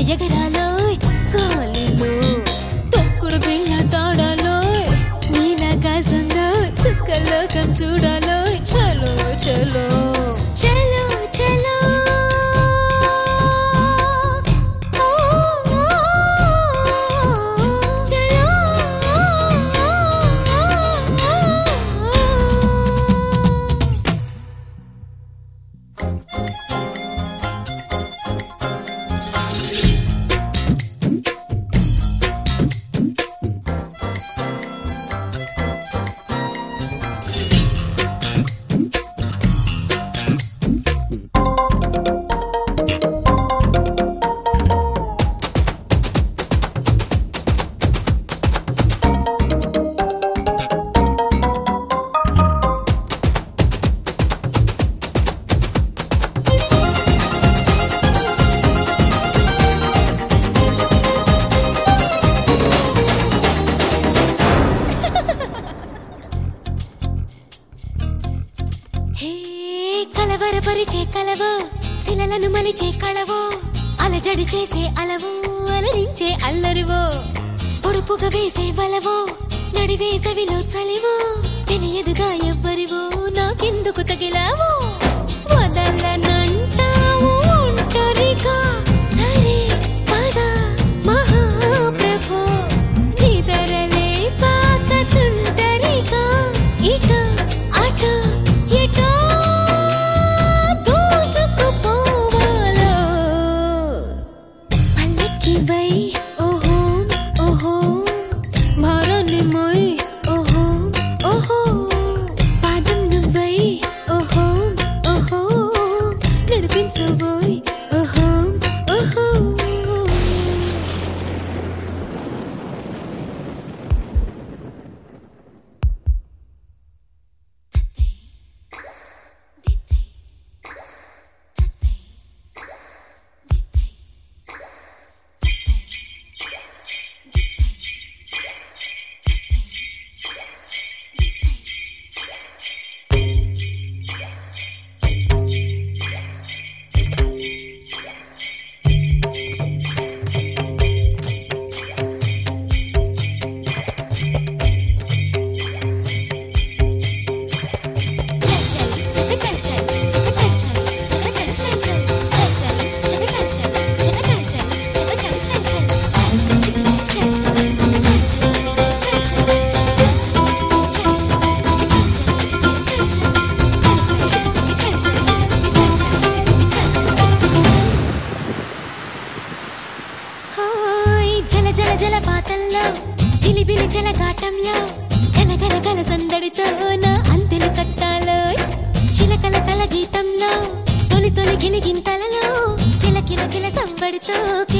ఎగరాలో గాలిలో తొక్కుడు పిల్ల తాడాలో నీలాకాశంలో చుక్కలోకం చూడాలో చలో చలో చలో చలో ఓ, ఓ, చలో హే కలవరపరిచే కలవో శిలలను మలిచే కళవో అలజడి చేసే అలవో అలరించే అల్లరివో పొడుపుగా వేసే వలవో నడివేసవిలో చలివో తెలియదుగా ఎవ్వరివో నాకెందుకు తగిలావో వదలనంటావు ఒంటరిగా సరే పద మహాప్రభు నిదరలే పాకతుంటరిగా ఇటు అటు ఎటో దూసుకుపోవాలో పల్లకి వై ఓహో ఓహో భారాన్ని మోయ్ ఓహో ఓహో పాదం నువ్వై ఓహో ఓహో నడిపించబోయ్ ఓహో ఓహో హాయ్ జల జల జలపాతంలో చిలిబిలి జలఘాటంలో గల గల గల సందడితో నా అంతెలు కట్టాలో చిలకల తల గీతంలో తొలి తొలి గిలిగింతలలో కిల కిల కిల సంబడితో